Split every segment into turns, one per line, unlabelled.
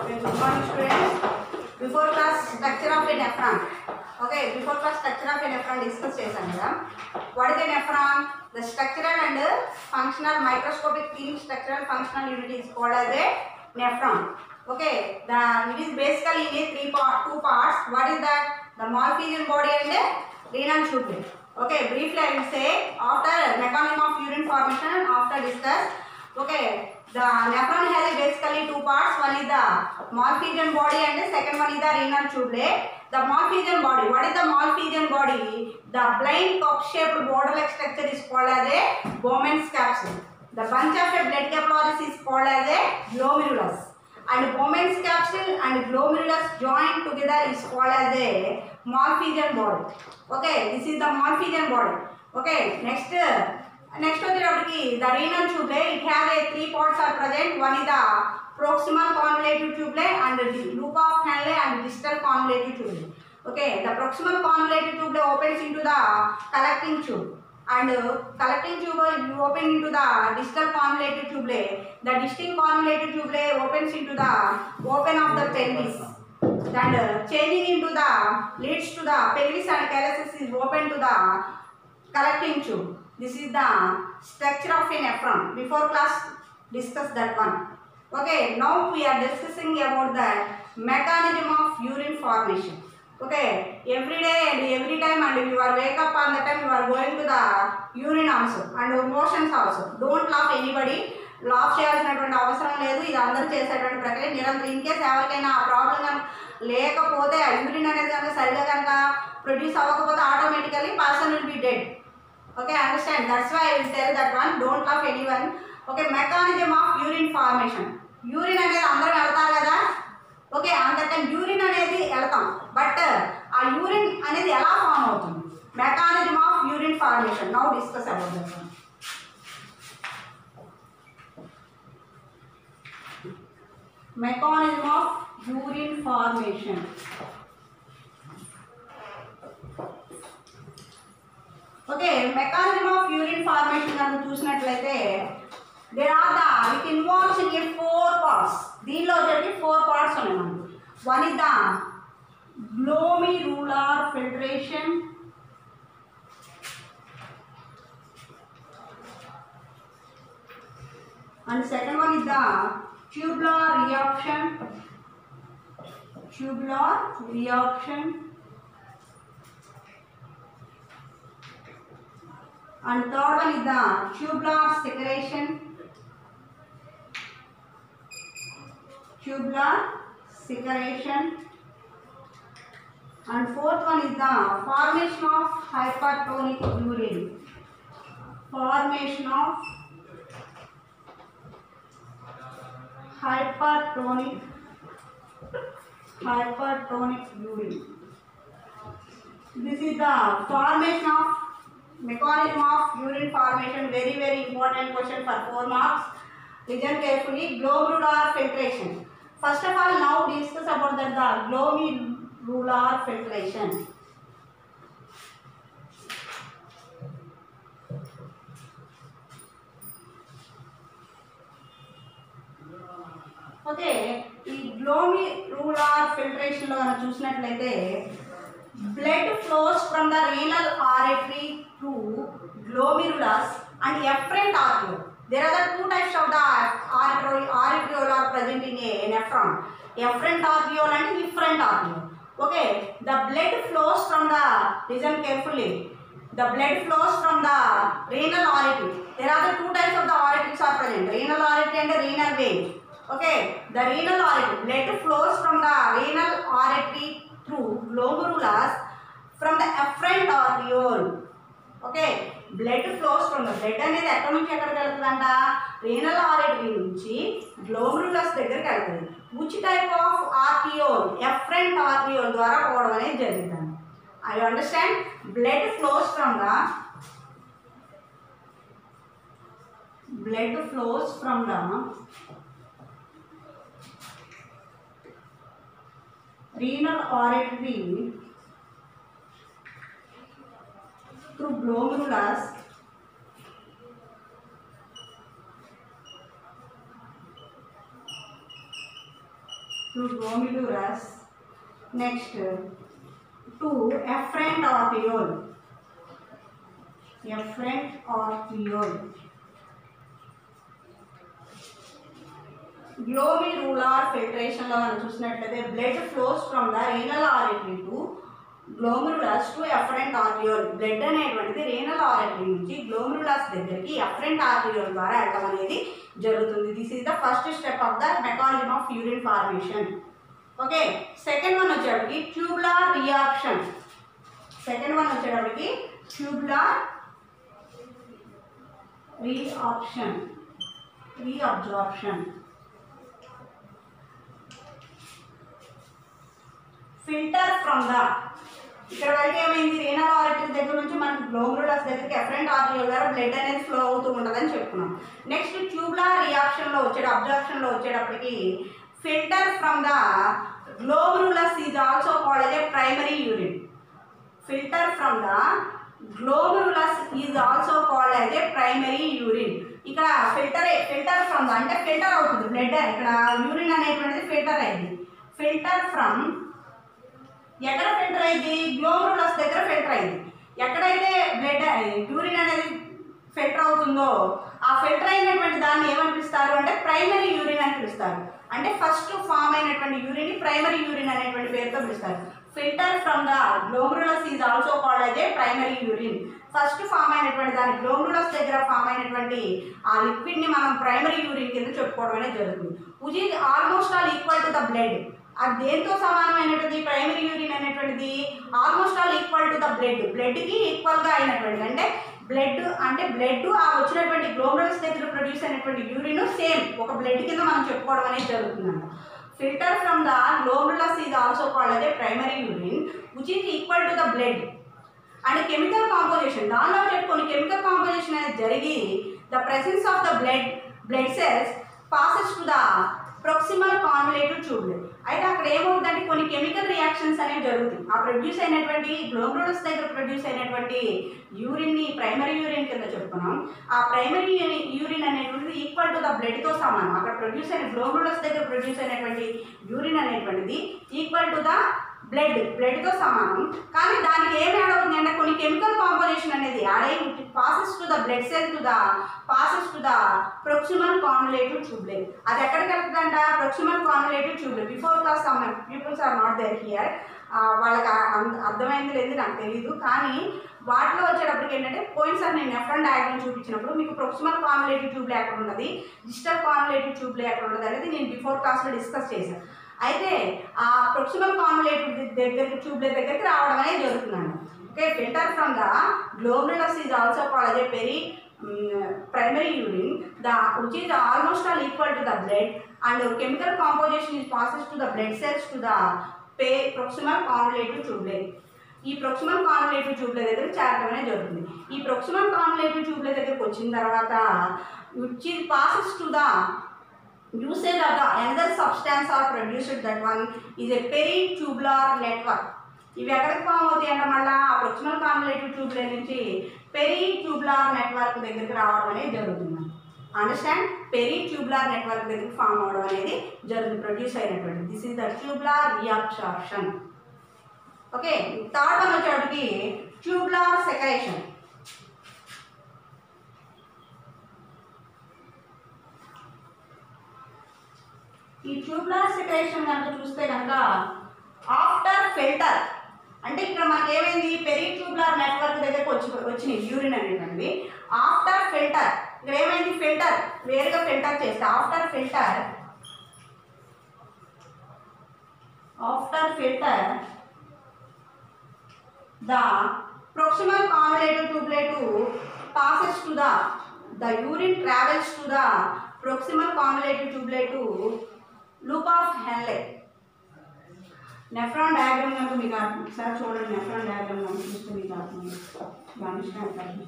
Okay, good morning students. Before class structure of a nephron. Okay, before class structure of a nephron discuss చేశాం కదా what is a nephron? The structural and functional microscopic thin structural functional unit is called as a nephron. Okay, the it is basically in a three part two parts. What is that? The Malpighian body and renal tubule. Okay, briefly I will say after mechanism of urine formation and after discuss. Okay, the nephron has basically two parts. One is the Malpighian body and the second one is the renal tubule. The Malpighian body. What is the Malpighian body? The blind cup-shaped border-like structure is called as a Bowman's capsule. The bunch of a blood capillaries is called as a glomerulus. And Bowman's capsule and glomerulus joined together is called as a Malpighian body. Okay, this is the Malpighian body. Okay, next. Next వచ్చేటప్పటికి the renal tubule it have a three parts are present one is the proximal convoluted tubule and loop of Henle and digital convoluted tubule okay the proximal convoluted tubule opens in to the collecting tube and uh, collecting tube you open into the distal convoluted tubule the distinct convoluted tubule opens into the open of the pelvis and uh, changing into the leads to the pelvis and calyces is open to the collecting tube this is the structure of a nephron before class discuss that one okay now we are discussing about the mechanism of urine formation okay every day and every time and you are wake up on the time you are going to the urine also and motions also don't laugh anybody laugh చేయాల్సినటువంటి అవసరం లేదు ఇది అందరూ చేసేటువంటి ప్రక్రియ నిరంతరం in case ఎవరికైనా ఆ ప్రాబ్లం కనుక లేకపోతే ఆ యూరిన్ అనేది కనుక సరిగా కనుక ప్రొడ్యూస్ అవ్వకపోతే automatically person will be dead okay understand that's why will tell that one don't laugh any one okay mechanism of urine formation urine అనేది అందరం వెళ్తారు కదా ఓకే అంత టైం యూరిన్ అనేది వెళ్తాం బట్ ఆ యూరిన్ అనేది ఎలా ఫామ్ అవుతుంది mechanism of urine formation now discuss about that one mechanism of urine formation okay mechanism of urine formation కనుక చూసినట్లయితే there are the it involves in a four parts దీనిలో వచ్చేసి ఫోర్ పార్ట్స్ ఉన్నాయి మనకి one is the glomerular filtration and second one is the tubular reaction tubular reaction and third one is the tubular secretion tubular secretion and fourth one is the formation of hypertonic urine formation of hypertonic hypertonic urine this is the formation of mechanism of urine formation very very important question for 4 marks listen carefully glomerular filtration first of all now discuss about that the glomerular filtration okay ఈ glomerular ఫిల్టరేషన్లో కనుక చూసినట్లయితే blood flows from the renal artery to glomerulus and afferent arteriole there are the two types of the arteriole arteriole are present in a nephron afferent arteriole and different arteriole okay the blood flows from the listen carefully the blood flows from the renal artery. There are the two types of the arteries are present, renal artery and renal vein. Okay, the renal artery, blood flows from the renal artery through glomerulus from the afferent arteriole. Okay blood flows from the blood అనేది ఎక్కడి నుంచి ఎక్కడికి వెళ్తుందంట renal artery నుంచి glomerulus దగ్గరికి వెళ్తుంది which type of arteriole afferent arteriole ద్వారా పోవడం అనేది జరుగుతుంది I understand blood flows from the blood flows from the renal artery through glomerulus to glomerulus. Next, to efferent arteriole. Efferent arteriole. Glomerular ఫిల్ట్రేషన్లో మనం చూసినట్లయితే blood flows from the renal artery to glomerulus to efferent arteriole blood అనేటువంటిది renal artery నుంచి glomerulus దగ్గరికి efferent arteriole ద్వారా వెళ్ళడం అనేది జరుగుతుంది this is the first step of the mechanism of urine formation okay second one వచ్చేటప్పటికి tubular reaction second one వచ్చేటప్పటికి tubular రీఆప్షన్ రీఅబ్జార్ప్షన్ ఫిల్టర్ ఫ్రమ్ ద ఇక్కడ వరకు ఏమైంది రేనల్ ఆరిటరీ దగ్గర నుంచి మనకి గ్లోమరులస్ దగ్గరికి ఎఫరెంట్ ఆర్టిరియల్ ద్వారా బ్లడ్ అనేది ఫ్లో అవుతూ ఉంటుందని చెప్పుకున్నాం నెక్స్ట్ ట్యూబ్లార్ రియాక్షన్లో వచ్చేట అబ్జార్ప్షన్లో వచ్చేటప్పటికి filter from the glomerulus is also called a primary urine filter from the glomerulus is also called as a primary urine ఇక్కడ ఫిల్టర్ ఫిల్టర్ ఫ్రమ్ ద అంటే ఫిల్టర్ అవుతుంది బ్లడ్ ఇక్కడ యూరిన్ అనేటువంటిది ఫిల్టర్ అయింది ఫిల్టర్ ఫ్రమ్ ఎక్కడ filter అయింది glomerulus దగ్గర filter అయింది ఎక్కడైతే బ్లడ్ యూరిన్ అనేది ఫిల్టర్ అవుతుందో ఆ ఫిల్టర్ అయినటువంటి దాన్ని ఏమని పిలుస్తారు అంటే ప్రైమరీ యూరిన్ అని పిలుస్తారు అంటే ఫస్ట్ ఫామ్ అయినటువంటి యూరిన్ ప్రైమరీ యూరిన్ అనేటువంటి పేరుతో పిలుస్తారు filter from the glomerulus is also called అదే ప్రైమరీ యూరిన్ ఫస్ట్ ఫామ్ అయినటువంటి దాని గ్లోమరులస్ దగ్గర ఫామ్ అయినటువంటి ఆ లిక్విడ్ని మనం ప్రైమరీ యూరిన్ కింద చెప్పుకోవడం అనేది జరుగుతుంది which is almost all equal to the blood అది దేంతో సమానమైనటువంటిది ప్రైమరీ యూరిన్ అనేటువంటిది almost all equal to the blood బ్లడ్కి ఈక్వల్గా అయినటువంటిది అంటే బ్లడ్ అంటే బ్లడ్ ఆ వచ్చినటువంటి గ్లోమరల్స్ దగ్గర ప్రొడ్యూస్ అయినటువంటి యూరిన్ సేమ్ ఒక బ్లడ్ కింద మనం చెప్పుకోవడం అనేది జరుగుతుందంట filter from the glomerulus is also called అదే primary urine which is equal to the blood and chemical composition దానిలో చెప్పుకొని కెమికల్ కాంపోజిషన్ అనేది జరిగి the presence of the blood blood cells passes to the proximal convolutive tubule అయితే అక్కడ ఏమవుతుందంటే కొన్ని chemical reactions అనేవి జరుగుతాయి ఆ ప్రొడ్యూస్ అయినటువంటి గ్లోమరులస్ దగ్గర ప్రొడ్యూస్ అయినటువంటి యూరిన్ని ప్రైమరీ యూరిన్ కింద చెప్పుకున్నాం ఆ ప్రైమరీ యూరిన్ అనేటువంటిది ఈక్వల్ టు ద బ్లడ్తో సమానం అక్కడ ప్రొడ్యూస్ అయిన గ్లోమరులస్ దగ్గర ప్రొడ్యూస్ అయినటువంటి యూరిన్ అనేటువంటిది ఈక్వల్ టు ద బ్లడ్ బ్లడ్తో సమానం కానీ దానికి ఏం యాడ్ అవుతుంది అంటే కొన్ని కెమికల్ కాంపోజిషన్ అనేది యాడ్ అయ్యి passes to the blood cell to the passes to the proximal convolutive tubule అది ఎక్కడికి వెళ్తుందంట proximal convolutive tubule before class some peoples are not there here వాళ్ళకి ఆ- అర్థ- అర్థమైంది లేదు నాకు తెలియదు కానీ వాటిలో వచ్చేటప్పటికి ఏంటంటే పోయినసారి నేను ఎఫ్రన్ డయాగ్రామ్ చూపించినప్పుడు మీకు ప్రొక్సిమల్ కాన్యులేటివ్ ట్యూబ్లే ఎక్కడ ఉన్నది డిజిటల్ కాన్యులేటివ్ ట్యూబ్లే ఎక్కడ ఉన్నది అనేది నేను బిఫోర్ క్లాస్లో డిస్కస్ చేశాను అయితే ఆ ప్రొక్సిమల్ కాన్యులేటివ్ దగ్గరికి ట్యూబ్లే దగ్గరికి రావడం అనేది జరుగుతుందండి okay filter from the glomerulus is also called a పెరీ primary urine the which is almost all equal to the blood and chemical composition is passes to the blood cells to the pay proximal convolutive tubule ఈ proximal convolutive tubule దగ్గర చేరడం అనేది జరుగుతుంది ఈ proximal convolutive ట్యూబ్ల దగ్గరకు వచ్చిన తర్వాత which is passes to the usage of the another substance are produced that one is a peritubular network ఇవి ఎక్కడికి ఫామ్ అవుతాయి అంటే మళ్ళీ ఆ ప్రొక్సిమల్ కాన్యులేటివ్ ట్యూబ్ల నుంచి పెరీ ట్యూబ్లార్ నెట్వర్క్ దగ్గరికి రావడం అనేది జరుగుతుంది అండర్స్టాండ్ పెరీ ట్యూబ్లార్ నెట్వర్క్ దగ్గరికి ఫామ్ అవడం అనేది జరుగుతుంది ప్రొడ్యూస్ అయినటువంటి this is the tubular reabsorption okay third one వచ్చేటికి ట్యూబ్లార్ సెకరేషన్ ఈ ట్యూబ్లార్ సెకరేషన్ కనుక చూస్తే కనుక ఆఫ్టర్ ఫిల్టర్ అంటే ఇక్కడ మనకి ఏమైంది పెరీ ట్యూబ్లార్ నెట్వర్క్ దగ్గరకు వచ్చి వచ్చినాయి యూరిన్ అనేటువంటివి ఆఫ్టర్ ఫిల్టర్ ఇక్కడ ఏమైంది ఫిల్టర్ వేరుగా ఫిల్టర్ చేస్తే after filter after filter the proximal convoluted tubule passes to the the urine travels to the proximal convoluted tubule to loop of Henle. Nephron diagram కనుక మీకు అర్థం- ఒకసారి చూడండి నెఫ్రాన్ డయాగ్రామ్ కనుక చూస్తే మీకు అర్థం understand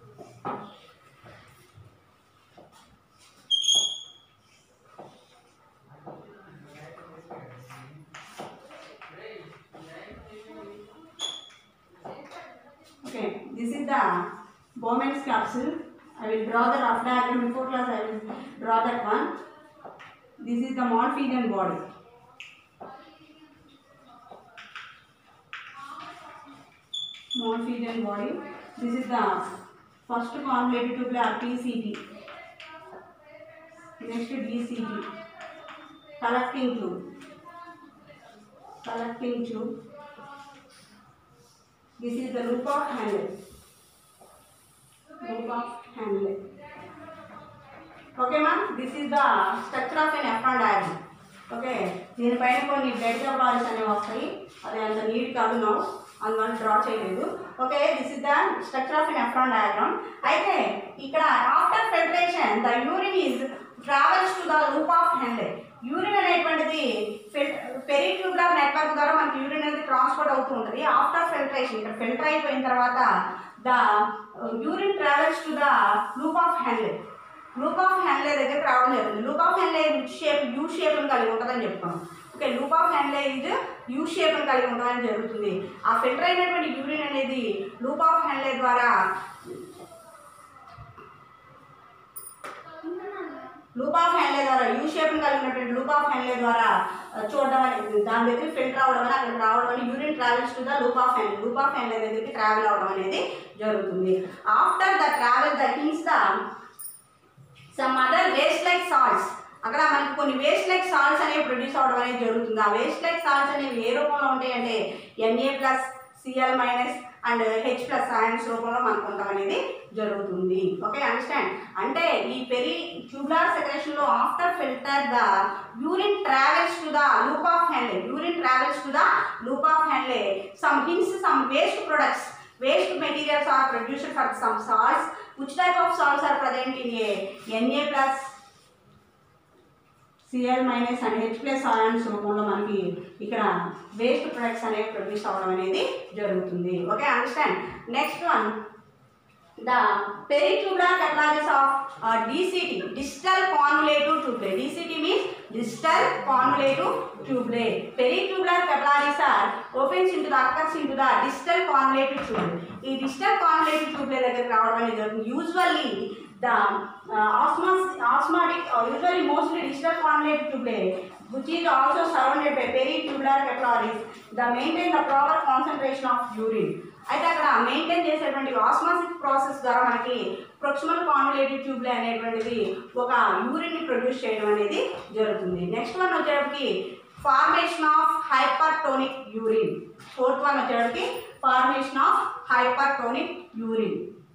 Okay, this is the Bowman's capsule. I will draw the rough diagram before class. I will draw that one. This is the Malpighian body. Morphesion body. This is the first convoluted tube or PCT. Next DCT. Collecting tube. Collecting tube. This is the loop of handle. Loop of handle. Okay మా this is the structure of nephron diagram okay దీనిపైన కొన్ని dead balls అనేవి వస్తాయి అది అంత neat కాదు no అందువల్ల draw చేయలేదు okay this is the structure of nephron diagram అయితే ఇక్కడ after filtration the urine is travels to the loop of hand urine అనేటువంటిది ఫిల్ పెరిట్యూబ్లర్ నెట్వర్క్ ద్వారా మనకి యూరిన్ అనేది ట్రాన్స్పోర్ట్ అవుతూ ఉంటుంది ఆఫ్టర్ ఫిల్టరేషన్ ఇక్కడ ఫిల్టర్ అయిపోయిన తర్వాత the urine travels to the loop of hand loop of handle దగ్గరికి రావడం జరుగుతుంది loop of handle shape U షేప్ని కలిగి ఉంటుందని చెప్తాం ఓకే లూప్ ఆఫ్ హ్యాండ్లే ఇది యూ షేప్ని కలిగి ఉండడం జరుగుతుంది ఆ ఫిల్టర్ అయినటువంటి యూరిన్ అనేది లూప్ ఆఫ్ హ్యాండ్లే ద్వారా లూప్ ఆఫ్ హ్యాండ్లే ద్వారా యూ షేప్ని కలిగినటువంటి లూప్ ఆఫ్ హ్యాండ్లే ద్వారా ఆ, చూడడం అనేది దాని దగ్గర ఫిల్టర్ అవడం అని అక్కడికి రావడం అని urine travels to the loop of hand loop of handle దగ్గరికి ట్రావెల్ అవడం అనేది జరుగుతుంది after the travel the hence the some other waste like salts అక్కడ మనకి కొన్ని వేస్ట్ లైక్ సాల్ట్స్ అనేవి ప్రొడ్యూస్ అవడం అనేది జరుగుతుంది ఆ వేస్ట్ లైక్ సాల్ట్స్ అనేవి ఏ రూపంలో ఉంటాయి అంటే NA plus CL minus and H plus signs రూపంలో మనకు ఉండడం అనేది జరుగుతుంది ఓకే అండర్స్టాండ్ అంటే ఈ పెరి ట్యూబ్లార్ సెక్రేషన్లో after filter the urine travels to the loop of handle urine travels to the loop of handle some hence some waste products waste materials are produced for some salts which type of salts are present in a Na plus CL minus and H plus ions రూపంలో మనకి ఇక్కడ waste products అనేవి produce అవ్వడం అనేది జరుగుతుంది okay understand next one the peritubular capillaries ఆఫ్ DCT distal convoluted tubule DCT means distal convoluted tubule peritubular capillaries are opens into the occurs into the distal convoluted tubule ఈ distal convoluted tubule దగ్గరికి రావడం అనేది జరుగుతుంది usually the osmosis osmotic usually mostly distal convoluted tubule which is also surrounded by peritubular capillaries the maintain the proper concentration of urine అయితే అక్కడ maintain చేసేటువంటి ఆస్మాసిక్ process ద్వారా మనకి ప్రొక్సిమల్ కాన్యులేటివ్ ట్యూబ్లే అనేటువంటిది ఒక యూరిన్ ప్రొడ్యూస్ చేయడం అనేది జరుగుతుంది నెక్స్ట్ వన్ వచ్చేటప్పటికి formation of hypertonic urine fourth one వచ్చేటప్పటికి formation of hypertonic urine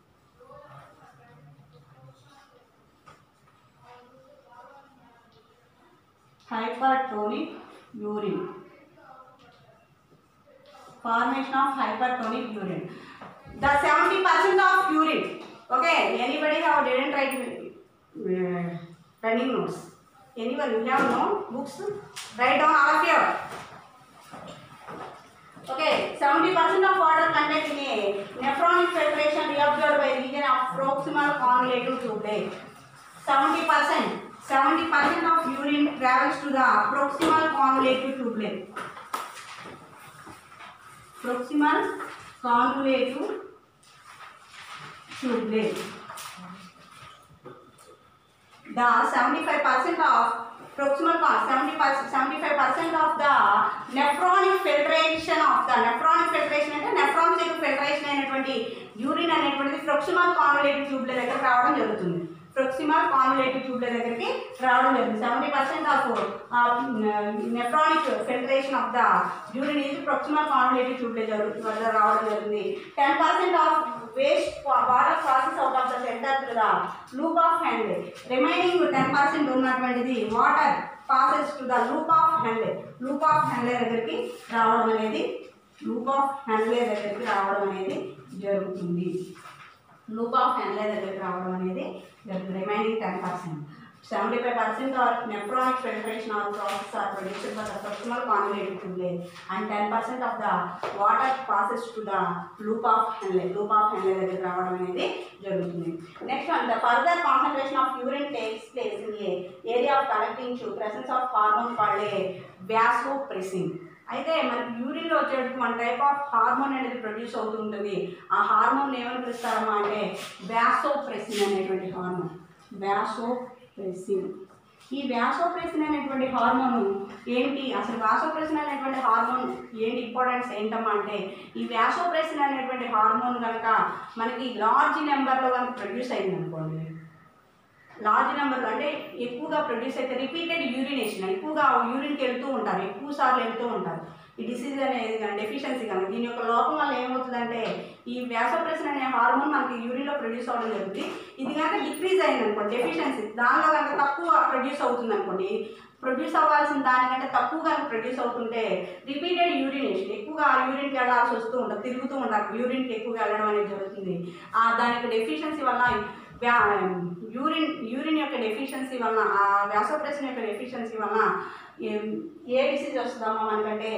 hypertonic urine formation of hypertonic urine. The 70% of urine. Okay, anybody have didn't write uh, running notes? Anyone you have no books? Write down all of you. Okay, 70% of water content in a nephronic filtration reabsorbed by region of proximal convoluted tubule. 70%. 70% of urine travels to the proximal convoluted tubule. proximal convoluted tubule. The 75% of proximal con 70 75% of the nephronic filtration of the nephronic filtration అంటే nephrons యొక్క filtration అయినటువంటి urine అనేటువంటిది proximal convoluted tubule దగ్గర రావడం జరుగుతుంది proximal convolutive ట్యూబ్ల దగ్గరికి రావడం జరిగింది seventy percent of nephronic filtration of the urine is proximal convolutive tubule జరుగుతుంది వల్ల రావడం జరిగింది ten percent of waste water process out of the center to the loop of hand remaining ten percent ఉన్నటువంటిది water passes to the loop of hand loop of hand దగ్గరికి రావడం అనేది loop of hand దగ్గరికి రావడం అనేది జరుగుతుంది loop of handle దగ్గరికి రావడం అనేది remaining ten percent seventy five percent are nephronic filtration are process are produced by the proximal convolutive tubule and ten percent of the water passes to the loop of handle loop of handle దగ్గరికి రావడం అనేది జరుగుతుంది next one the further concentration of urine takes place in a area of collecting to presence of hormone called a vasopressin అయితే మనకి యూరిన్లో వచ్చేటప్పుడు మన type of hormone అనేది ప్రొడ్యూస్ అవుతూ ఉంటుంది ఆ హార్మోన్ ఏమని పిలుస్తారమ్మా అంటే వ్యాసో ప్రెసిన్ అనేటువంటి హార్మోన్ వ్యాసో ప్రెసిన్ ఈ వ్యాసోప్రెసిన్ అనేటువంటి హార్మోన్ ఏంటి అసలు వ్యాసోప్రెసిన్ అనేటువంటి హార్మోన్ ఏంటి ఇంపార్టెన్స్ ఏంటమ్మా అంటే ఈ వ్యాసోప్రెసిన్ అనేటువంటి హార్మోన్ కనుక మనకి లార్జ్ నెంబర్లో కనుక ప్రొడ్యూస్ అయింది అనుకోండి లార్జ్ నెంబర్లో అంటే ఎక్కువగా ప్రొడ్యూస్ అయితే రిపీటెడ్ యూరినేషన్ ఎక్కువగా యూరిన్కి వెళ్తూ ఉంటారు ఎక్కువ సార్లు వెళ్తూ ఉంటారు ఈ డిసీజ్ అనేది కానీ డెఫిషియన్సీ కానీ దీని యొక్క లోపం వల్ల ఏమవుతుందంటే ఈ వ్యాసోప్రెషన్ అనే హార్మోన్ మనకి యూరిన్లో ప్రొడ్యూస్ అవ్వడం జరుగుతుంది ఇది కనుక డిక్రీజ్ అయింది అనుకోండి డెఫిషియన్సీ దానిలో కనుక తక్కువ ప్రొడ్యూస్ అవుతుంది అనుకోండి ప్రొడ్యూస్ అవ్వాల్సిన దానికంటే తక్కువ కనుక ప్రొడ్యూస్ అవుతుంటే రిపీటెడ్ యూరినేషన్ ఎక్కువగా యూరిన్కి వెళ్ళాల్సి వస్తూ ఉంటుంది తిరుగుతూ ఉంటారు యూరిన్కి ఎక్కువగా వెళ్ళడం అనేది జరుగుతుంది ఆ దానికి డెఫిషియన్సీ వల్ల వ్యా యూరిన్ యూరిన్ యొక్క డెఫిషియన్సీ వలన ఆ వ్యాసోప్రెషన్ యొక్క డెఫిషియన్సీ వలన ఏ- ఏ డిసీజ్ వస్తుందమ్మా మనకంటే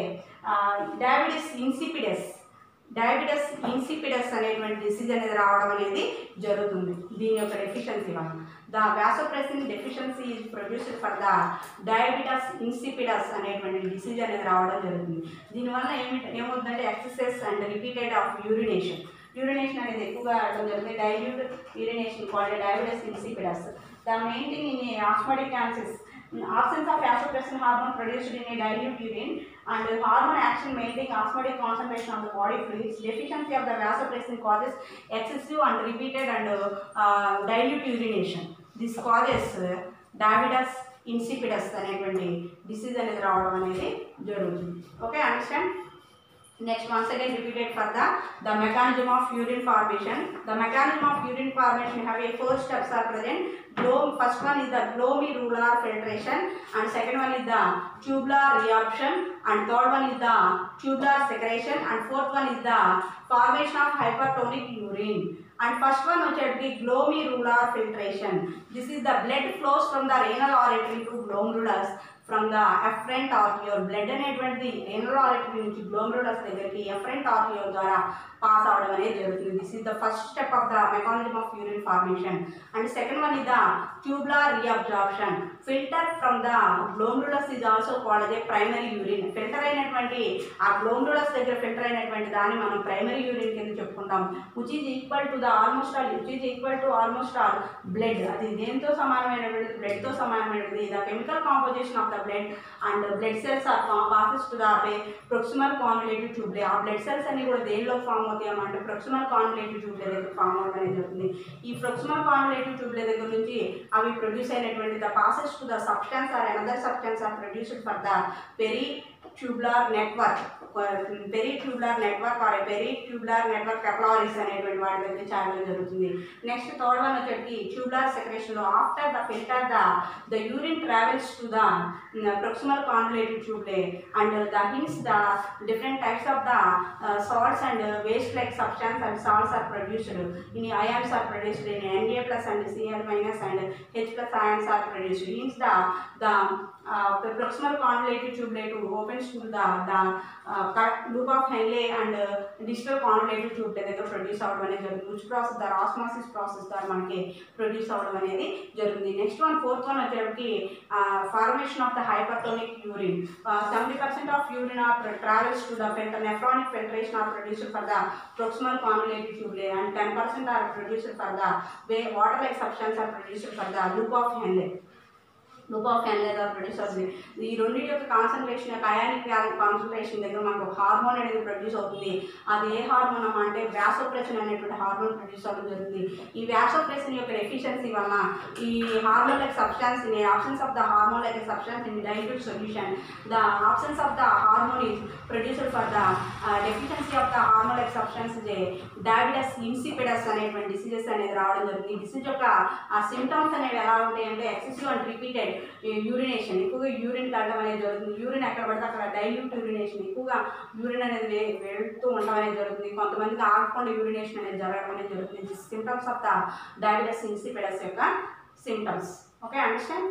డయాబెటీస్ ఇన్సిపిడస్ డయాబెటీస్ ఇన్సిపిడస్ అనేటువంటి డిసీజ్ అనేది రావడం అనేది జరుగుతుంది దీని యొక్క డెఫిషియన్సీ వలన the vasopressin deficiency is produced for the diabetes insipidus అనేటువంటి డిసీజ్ అనేది రావడం జరుగుతుంది దీనివల్ల ఏమి ఏమవుతుందంటే exercise and repeated of urination urination అనేది ఎక్కువగా అవడం జరుగుతుంది dilute urination called diabetes insipidus the main thing in osmotic cancers absence of vasopressin hormone produced in a dilute urine and hormone action maintaining osmotic concentration of the body fluids deficiency of the vasopressin causes excessive and repeated and uh, dilute urination this causes uh, diabetes insipidus అనేటువంటి disease అనేది రావడం అనేది జరుగుతుంది okay understand Next, once again repeated for the the mechanism of urine formation. The mechanism of urine formation have a four steps are present. Glow, first one is the glomerular filtration, and second one is the tubular reabsorption, and third one is the tubular secretion, and fourth one is the formation of hypertonic urine. And first one వచ్చేటికి glomerular filtration. This is the blood flows from the renal artery to glomerulus from the afferent arteriole blood అనేటువంటిది renal artery నుంచి glomerulus దగ్గరికి afferent arteriole ద్వారా pass అవడం అనేది జరుగుతుంది this is the first step of the mechanism of urine formation and second one is the tubular reabsorption filter from the glomerulus is also called a primary urine filter అయినటువంటి ఆ glomerulus దగ్గర filter అయినటువంటి దాన్ని మనం primary urine కింద చెప్పుకుంటాం which is equal to the almost all which is equal to almost all blood అది దేంతో సమానమైనటువంటి బ్లడ్తో సమానమైనది the chemical composition of the blood and blood cells are passes to the proximal convolutive tubule ఆ blood cells అన్ని కూడా దేనిలో form అవుతాయి అంటే ప్రొక్సిమల్ కాన్యులేటివ్ ట్యూబ్లే దగ్గర ఫామ్ అవడం అనేది జరుగుతుంది ఈ ప్రొక్సిమల్ కాన్యులేటివ్ ట్యూబ్లే దగ్గర నుంచి అవి ప్రొడ్యూస్ అయినటువంటి the passes to the substance are another substance are produced for the peritubular network peritubular network are peritubular network capillaries అనేటువంటి వాటి దగ్గర చేయడం జరుగుతుంది నెక్స్ట్ థర్డ్ వన్ వచ్చేసి tubular secretion after the filter the the urine travels to the proximal convolutive tubule and the hence the different types of the salts and waste like substance and salts are produced in ions are produced in Na plus and Cl minus and H plus ions are produced. Hence the the uh, the proximal convoluted tubule opens to the the uh, correct loop of Henle and uh, distal convoluted tubule దగ్గర produce అవ్వడం అనేది జరుగుతుంది which process ద్వారా osmosis process ద్వారా మనకి produce అవ్వడం అనేది జరుగుతుంది నెక్స్ట్ వన్ ఫోర్త్ వన్ వచ్చేటికి formation of the hypertonic urine seventy percent of urine are travels to the filter nephronic filtration are produced for the proximal convoluted tubule and 10% are produced for the way water like substance are produced for the loop of Henle. Loop of ఎన్లేదా produce అవుతుంది ఈ రెండింటి యొక్క concentration యొక్క ionic concentration దగ్గర మనకు ఒక hormone అనేది ప్రొడ్యూస్ అవుతుంది అది ఏ హార్మోన్ అమ్మా అంటే వ్యాసోప్రెషన్ అనేటువంటి హార్మోన్ ప్రొడ్యూస్ అవ్వడం జరుగుతుంది ఈ వ్యాసోప్రెషన్ యొక్క ఎఫిషియన్సీ వలన ఈ hormone like substance in options of the hormone like substance in dilute solution the options of the hormone is produced for the deficiency of the hormone like substance diabetes insipidus అనేటువంటి diseases అనేది రావడం జరుగుతుంది ఈ disease యొక్క ఆ symptoms అనేవి ఎలా ఉంటాయి అంటే ఎక్సెసివ్ అండ్ రిపీటెడ్ యూరినేషన్ ఎక్కువగా యూరిన్ కలడం అనేది జరుగుతుంది యూరిన్ ఎక్కడ పడితే అక్కడ డైల్యూట్ యూరినేషన్ ఎక్కువగా యూరిన్ అనేది వే- వెళ్తూ ఉండడం అనేది జరుగుతుంది కొంతమందికి ఆగకుండా యూరినేషన్ అనేది జరగడం అనేది జరుగుతుంది symptoms of the diabetes insipidus యొక్క సిమ్టమ్స్ ఓకే అండర్స్టాండ్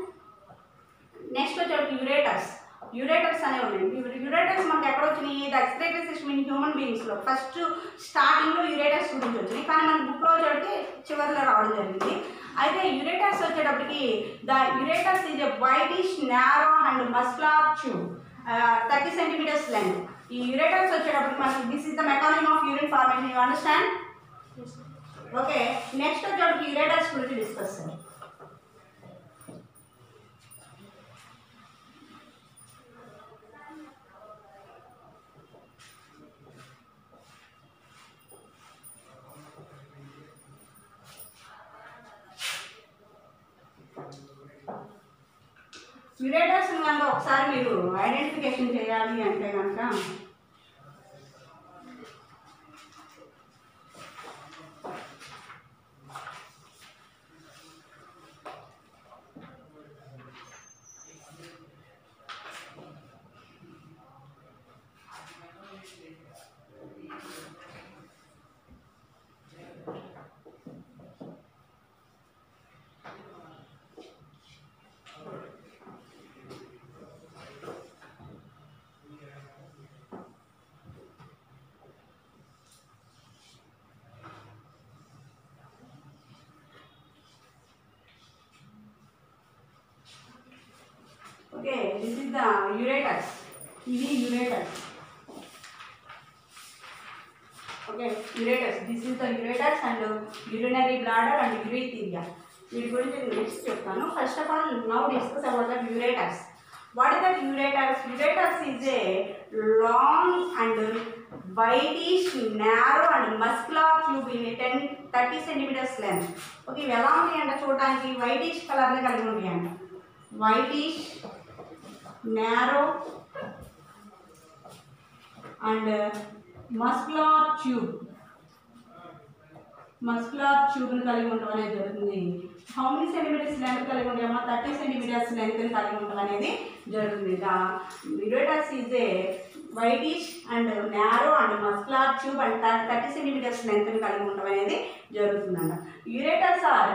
నెక్స్ట్ వచ్చేసి యురేటర్స్ యురేటర్స్ అనేవి ఉన్నాయి యురేటర్స్ మనకి ఎక్కడ వచ్చినాయి the excretory system in human బీయింగ్స్లో ఫస్ట్ స్టార్టింగ్లో యురేటర్స్ గురించి వచ్చినాయి కానీ మన బుక్లో వచ్చేటి చివరిలో రావడం జరిగింది అయితే యురేటర్స్ వచ్చేటప్పటికి the ureters is a whitish narrow and muscular tube thirty centimetres length ఈ యురేటర్స్ వచ్చేటప్పటికి మనకి this is the mechanism of urine formation you understand okay next వచ్చేటప్పటికి యురేటర్స్ గురించి డిస్కస్ చేయాలి యురేటర్స్ కనుక ఒకసారి మీరు ఐడెంటిఫికేషన్ చేయాలి అంటే కనుక okay this is the ureters ఇది ureters okay ureters this is the ureters and urinary bladder and urethra వీటి గురించి నెక్స్ట్ చెప్తాను first of all now discuss about that ureters what is that ureters ureters is a long and whitish narrow and muscular tube in ten thirty centimetres length okay ఇవి ఎలా ఉంటాయంట చూడడానికి whitish కలర్ని కలిగి ఉంటాయంట whitish narrow and uh, muscular tube muscular ట్యూబ్ని కలిగి ఉండడం అనేది జరుగుతుంది హౌ మెనీ సెంటీమీటర్స్ లెంత్ కలిగి ఉంటాయమ్మా థర్టీ సెంటీమీటర్స్ లెంత్ కలిగి ఉండడం అనేది జరుగుతుంది ureters is a whitish and narrow and muscular tube and thirty centimetres length కలిగి ఉండడం అనేది జరుగుతుందంట ureters are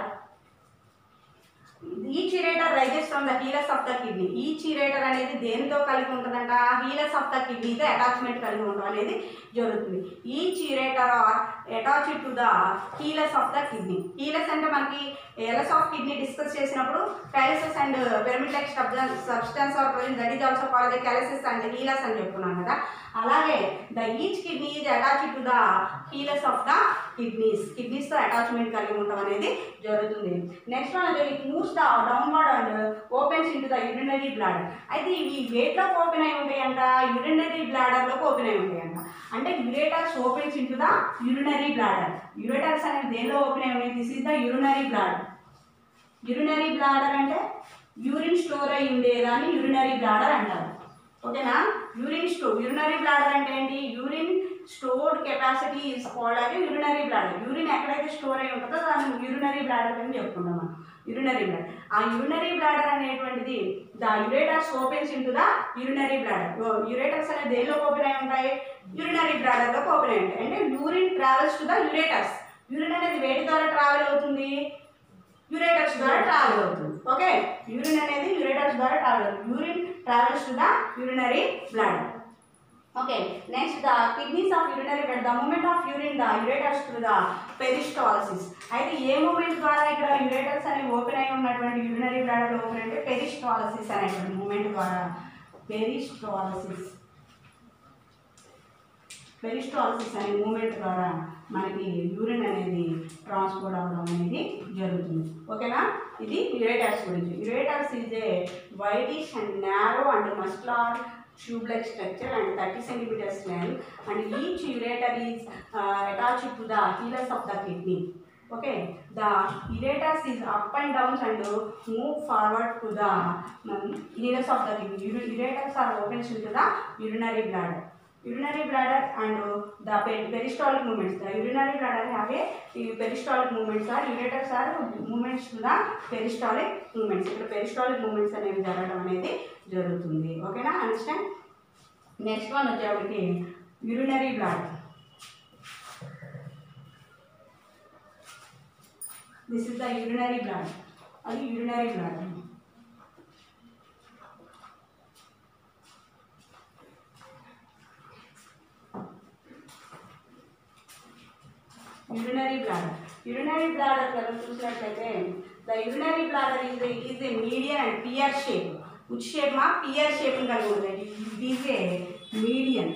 each ureter rises from the hilus of the kidney each ureter అనేది దేనితో కలిగి ఉంటుందంట హీలస్ ఆఫ్ ద కిడ్నీతో అటాచ్మెంట్ కలిగి ఉండడం అనేది జరుగుతుంది each ureter are attach to the hilus of the kidney hilus అంటే మనకి ఎలస్ ఆఫ్ కిడ్నీ డిస్కస్ చేసినప్పుడు calyces and pyramid like substance are present that is also called the calyces and hilus అని చెప్పుకున్నాం కదా అలాగే the each kidney is attach to the hilus of the kidneys కిడ్నీస్తో attachment కలిగి ఉండడం అనేది జరుగుతుంది నెక్స్ట్ వన్ అయితే it moves the downward and opens in to the urinary bladder అయితే ఇవి వేట్లోకి ఓపెన్ అయి ఉంటాయంట యూరినరీ బ్లాడర్లోకి ఓపెన్ అయి ఉంటాయంట అంటే ureters opens in to the urinary bladder ureters అనేవి దేనిలో ఓపెన్ అయి ఉన్నాయి this is the urinary bladder urinary bladder అంటే యూరిన్ స్టోర్ అయి ఉండేదాన్ని యూరినరీ బ్లాడర్ అంటారు ఓకేనా యూరిన్ స్టోర్ యూరినరీ బ్లాడర్ అంటే ఏంటి urine stored capacity is called అది యూరినరీ బ్లాడర్ యూరిన్ ఎక్కడైతే స్టోర్ అయి ఉంటుందో దాన్ని యూరినరీ బ్లాడర్ అని చెప్పుకుంటాం మనం యూరినరీ బ్లాడర్ ఆ యూరినరీ బ్లాడర్ అనేటువంటిది the ureters opens in to the urinary bladder ureters అనేది దేనిలో ఓపెన్ అయి ఉంటాయి యూరినరీ బ్లాడర్లోకి ఓపెన్ అయి ఉంటాయి అంటే urine travels to the ureters urine అనేది వేటి ద్వారా ట్రావెల్ అవుతుంది యురేటర్స్ ద్వారా ట్రావెల్ అవుతుంది ఓకే యూరిన్ అనేది యురేటర్స్ ద్వారా ట్రావెల్ అవుతుంది urine travels to the urinary bladder okay next the kidneys of urinary blood the movement of urine the ureters to the peristalsis అయితే ఏ మూమెంట్ ద్వారా ఇక్కడ యురేటర్స్ అనేవి ఓపెన్ అయి ఉన్నటువంటి యూరినరీ బ్లాడర్ ఓపెన్ అంటే పెరిస్టాలసిస్ అనేటువంటి మూమెంట్ ద్వారా పెరిస్టాలసిస్ పెరిస్టాలసిస్ అనే మూమెంట్ ద్వారా మనకి యూరిన్ అనేది ట్రాన్స్పోర్ట్ అవ్వడం అనేది జరుగుతుంది ఓకేనా ఇది యురేటర్స్ గురించి ureters is a whitish and narrow and muscular tube like structure and 30 centimeters length and each ureter is uh, attached to the helix of the kidney okay the ureters is up and down and move forward to the um, helix of the kidney Ure- ureters are open into the urinary bladder urinary bladder and uh, the pe- peristaltic movements the urinary bladder have a ఈ peristaltic movements are ureters are movements to the peristaltic movements ఇక్కడ peristaltic movements అనేవి జరగడం అనేది జరుగుతుంది ఓకేనా understand next one వచ్చేప్పటికి urinary bladder this is the urinary bladder అది urinary bladder urinary bladder urinary bladder కనుక చూసినట్లయితే the urinary bladder is is a medium and pear shape ఉచ్ షేప్ మా పియర్ షేప్ కలిగి ఉంటుంది it is a medium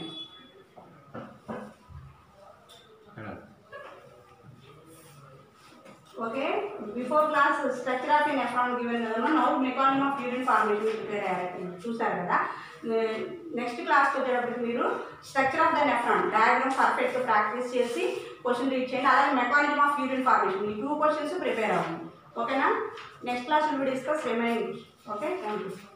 okay before class structure of nephron given కదమ్మా now mechanism of urine formation prepare అయ్యారు చూసారు కదా next క్లాస్కి వచ్చేటప్పటికి మీరు structure of the nephron diagram పర్ఫెక్ట్గా ప్రాక్టీస్ చేసి క్వశ్చన్ రీడ్ చేయండి అలాగే మెకానిజం ఆఫ్ యూరిన్ ఫార్మేషన్ ఈ టూ క్వశ్చన్స్ ప్రిపేర్ అవ్వండి ఓకేనా next class will discuss remaining okay thank you